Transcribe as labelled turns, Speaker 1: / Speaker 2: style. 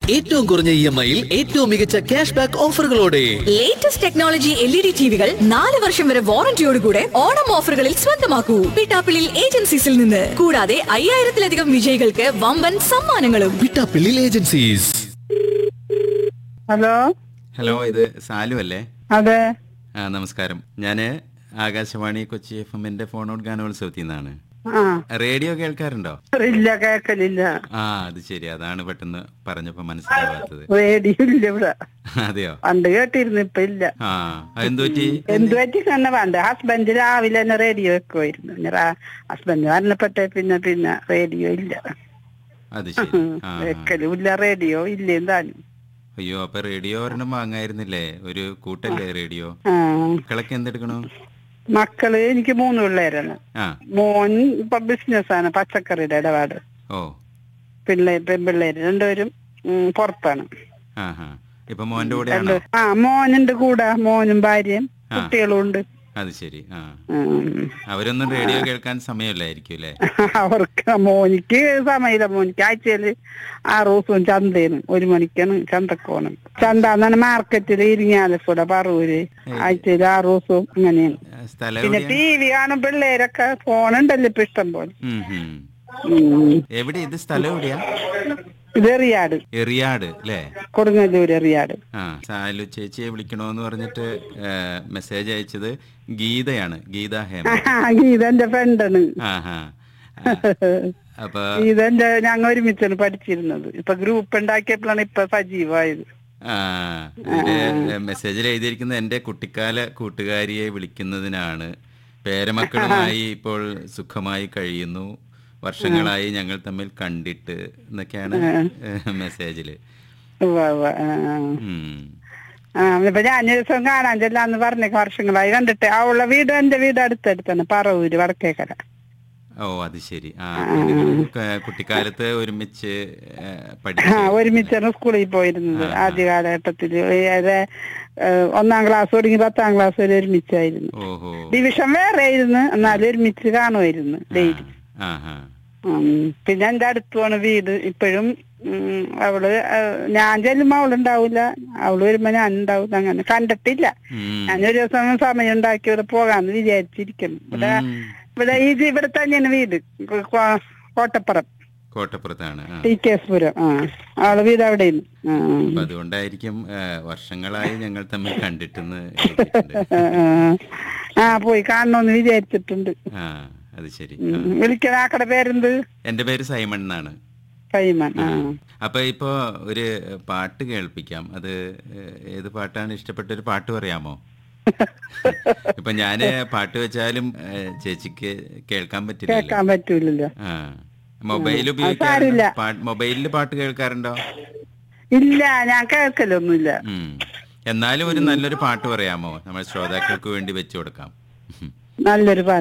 Speaker 1: ഏറ്റവും കുറഞ്ഞ E M ഐയിൽ ഏറ്റവും മികച്ച ക്യാഷ് ബാക്ക് ഓഫറുകളോടെ
Speaker 2: latest technology L E D ടിവികൾ നാല് വർഷം വരെ വാറന്റിയോടുകൂടെ ഓണം ഓഫറുകളിൽ സ്വന്തമാക്കൂ പിട്ടാപ്പിളിൽ ഏജൻസീസിൽ നിന്ന് കൂടാതെ അയ്യായിരത്തിലധികം വിജയികൾക്ക് വമ്പൻ സമ്മാനങ്ങളും
Speaker 1: വിട്ടാപ്പിള്ളിൽ ഏജൻസീസ്
Speaker 3: ഹലോ
Speaker 4: ഹലോ ഇത് സാലു അല്ലേ
Speaker 3: അതെ
Speaker 4: ആ നമസ്കാരം ഞാൻ ആകാശവാണി കൊച്ചി എഫ് എമ്മിന്റെ ഫോണോട് ഗാനോത്സവത്തിൽ നിന്നാണ്
Speaker 3: ആ
Speaker 4: റേഡിയോ കേൾക്കാറുണ്ടോ
Speaker 3: ഇല്ല കേക്കലില്ല
Speaker 4: ആ അത് ശരി അതാണ് പെട്ടെന്ന് പറഞ്ഞപ്പോ മനസ്സിലാവാത്തത്
Speaker 3: റേഡിയോ ഇല്ല ഇവിടെ
Speaker 4: അതെയോ
Speaker 3: പണ്ട് കേട്ടിരുന്നു ഇപ്പൊ ഇല്ല
Speaker 4: ആ അതെന്തു പറ്റി
Speaker 3: എന്ത് പറ്റി തന്നെ വേണ്ട ഹസ്ബൻഡ് രാവിലെ തന്നെ റേഡിയോ വെക്കുമായിരുന്നു പിന്നെ രാ- ഹസ്ബൻഡ് മരണപ്പെട്ട പിന്നെ പിന്നെ റേഡിയോ ഇല്ല
Speaker 4: അത് ശരി ആ ആ.
Speaker 3: വെക്കലും ഇല്ല റേഡിയോ ഇല്ല എന്തായാലും
Speaker 4: അയ്യോ അപ്പൊ റേഡിയോ ഒരെണ്ണം വാങ്ങായിരുന്നില്ലേ ഒരു കൂട്ടല്ലേ റേഡിയോ
Speaker 3: ആ
Speaker 4: മക്കളൊക്കെ എന്തെടുക്കണു
Speaker 3: മക്കള് എനിക്ക് മൂന്ന് പിള്ളേരാണ്
Speaker 4: ആ
Speaker 3: മോൻ ഇപ്പൊ ബിസിനസ്സാണ് പച്ചക്കറിയുടെ ഇടപാട്
Speaker 4: ഓ
Speaker 3: പിള്ളേർ പെൺപിള്ളേര് രണ്ടുപേരും ഉം, പുറത്താണ്
Speaker 4: ആ ഹാ ഇപ്പൊ മോന്റെ കൂടെയാണോ
Speaker 3: ആ മോനുണ്ട് കൂടെ മോനും ഭാര്യയും കുട്ടികളും ഉണ്ട്
Speaker 4: അത് ശരി ആ
Speaker 3: ഉം.
Speaker 4: അവരൊന്നും റേഡിയോ കേൾക്കാൻ സമയമില്ലായിരിക്കും അല്ലേ
Speaker 3: അവർക്ക് മോനിക്ക് സമയമില്ല മോനിക്ക് ആഴ്ചയില് ആറ് ദിവസവും ചന്തയാണ് ഒരു മണിക്കാണ് ചന്തക്ക് പോണം ചന്ത എന്നാണ് മാർക്കറ്റിൽ ഇരിങ്ങാലക്കൂടെ പറവൂര് ആഴ്ചയിൽ ആറ് ദിവസവും അങ്ങനെയാണ്
Speaker 4: സ്ഥലം
Speaker 3: പിന്നെ
Speaker 4: എവിടെയാ?
Speaker 3: ടി വി കാണും പിള്ളേരൊക്കെ ഫോണുണ്ടല്ലോ ഇപ്പൊ ഇഷ്ടം പോലെ
Speaker 4: ഉം, ഉം.
Speaker 3: ഉം.
Speaker 4: എവിടെ ഇത് സ്ഥലം എവിടെയാ
Speaker 3: ഇത് എറിയാട്
Speaker 4: എറിയാട് അല്ലേ
Speaker 3: കൊടുങ്ങല്ലൂർ എറിയാട്
Speaker 4: ആ സാലു ചേച്ചിയെ വിളിക്കണോന്ന് പറഞ്ഞിട്ട് മെസ്സേജ് അയച്ചത് ഗീതയാണ് ഗീത ഹേമ
Speaker 3: ഗീത എന്റെ ഫ്രണ്ടാണ്
Speaker 4: ആ ഹാ അപ്പൊ
Speaker 3: ഗീത എന്റെ ഞങ്ങൾ ഒരുമിച്ചാണ് പഠിച്ചിരുന്നത് ഇപ്പൊ ഗ്രൂപ്പ് ഉണ്ടാക്കിയപ്പോഴാണ് ഇപ്പൊ സജീവമായത്
Speaker 4: ആ ഇതില് മെസ്സേജിൽ എഴുതിയിരിക്കുന്നത് എന്റെ കുട്ടിക്കാല കൂട്ടുകാരിയെ വിളിക്കുന്നതിനാണ് പേരമക്കളുമായി ഇപ്പോൾ സുഖമായി കഴിയുന്നു വർഷങ്ങളായി ഞങ്ങൾ തമ്മിൽ കണ്ടിട്ട് എന്നൊക്കെയാണ് മെസ്സേജില്
Speaker 3: ഉവ്വ് ഉവ്വ്. ആ, ആ.
Speaker 4: ഉം
Speaker 3: ആ ഇപ്പൊ ഞാൻ ഒരു ദിവസം കാണാൻ ചെല്ലാന്ന് പറഞ്ഞ വർഷങ്ങളായി കണ്ടിട്ട് അവളുടെ വീട് എന്റെ വീട് അടുത്തടുത്താണ് പറവൂര് വടക്കേക്കര
Speaker 4: ഓ അത് ശരി ആ നിങ്ങള് ക- കുട്ടിക്കാലത്ത് ഒരുമിച്ച് ഏ,
Speaker 3: ആ
Speaker 4: പഠിച്ചു
Speaker 3: ഒരുമിച്ചാണ് സ്കൂളിൽ പോയിരുന്നത് ആദ്യ കാലഘട്ടത്തിൽ ഒന്നാം ക്ലാസ് തുടങ്ങി പത്താം ക്ലാസ് വരെ ഒരുമിച്ചായിരുന്നു
Speaker 4: ഓഹോ
Speaker 3: ഡിവിഷൻ വേറെ ആയിരുന്നു എന്നാലും ഒരുമിച്ച് കാണുമായിരുന്നു ഡെയിലി
Speaker 4: ആ ഹാ
Speaker 3: ഉം. പിന്നെ എന്റെ അടുത്തുമാണ് വീട് ഇപ്പോഴും ഉം, അവള് ആ, ഞാൻ ചെല്ലുമ്പോ അവളുണ്ടാവില്ല അവള് വരുമ്പോ ഞാൻ ഉണ്ടാവില്ല അങ്ങനെ കണ്ടിട്ടില്ല
Speaker 4: ഉം.
Speaker 3: ഞാനൊരു ദിവസം സമയം ഉണ്ടാക്കി ഇവിടെ പോകാന്ന് വിചാരിച്ചിരിക്കുന്നു ഇവിടെ
Speaker 4: ഉം.
Speaker 3: ഇവിടെ ഇത് ഇവിടെ തന്നെയാണ് വീട് കോ- കോ- കോട്ടപ്പുറം
Speaker 4: കോട്ടപ്പുറത്താണ് ആ
Speaker 3: ടി കെ എസ് പുരം ആ അവളെ വീട് അവിടെയാണ് ആ
Speaker 4: അപ്പൊ അതുകൊണ്ടായിരിക്കും ഏ, വർഷങ്ങളായി ഞങ്ങൾ തമ്മിൽ കണ്ടിട്ടെന്ന് എഴുതിയിട്ടുണ്ട്.
Speaker 3: ആ, ആ. ആ പോയി കാണണമെന്ന് വിചാരിച്ചിട്ടുണ്ട്
Speaker 4: ആ അത് ശരി
Speaker 3: ഉം. വിളിക്കണ ആക്കടെ പേരെന്ത്
Speaker 4: എന്റെ പേര് സൈമൺ എന്നാണ്
Speaker 3: കൈമൻ ആ
Speaker 4: അപ്പൊ ഇപ്പോ ഒരു പാട്ട് കേൾപ്പിക്കാം അത് ഏ, ഏത് പാട്ടാണ് ഇഷ്ടപ്പെട്ട ഒരു പാട്ട് പറയാമോ ഇപ്പൊ ഞാന് പാട്ട് വെച്ചാലും ഏ, ചേച്ചിക്ക് കേൾക്കാൻ പറ്റില്ലല്ലോ
Speaker 3: കേൾക്കാൻ പറ്റൂലല്ലോ
Speaker 4: ആ മൊബൈൽ
Speaker 3: സാരമില്ല.
Speaker 4: ഉപയോഗിക്കാറുണ്ടോ മൊബൈലിൽ പാട്ട് കേൾക്കാറുണ്ടോ
Speaker 3: ഇല്ല ഞാൻ കേൾക്കലൊന്നുമില്ല
Speaker 4: ഉം. എന്നാലും ഒരു നല്ലൊരു പാട്ട് പറയാമോ നമ്മൾ ശ്രോതാക്കൾക്ക് വേണ്ടി വെച്ചു കൊടുക്കാം
Speaker 3: നല്ലൊരു പാട്ട്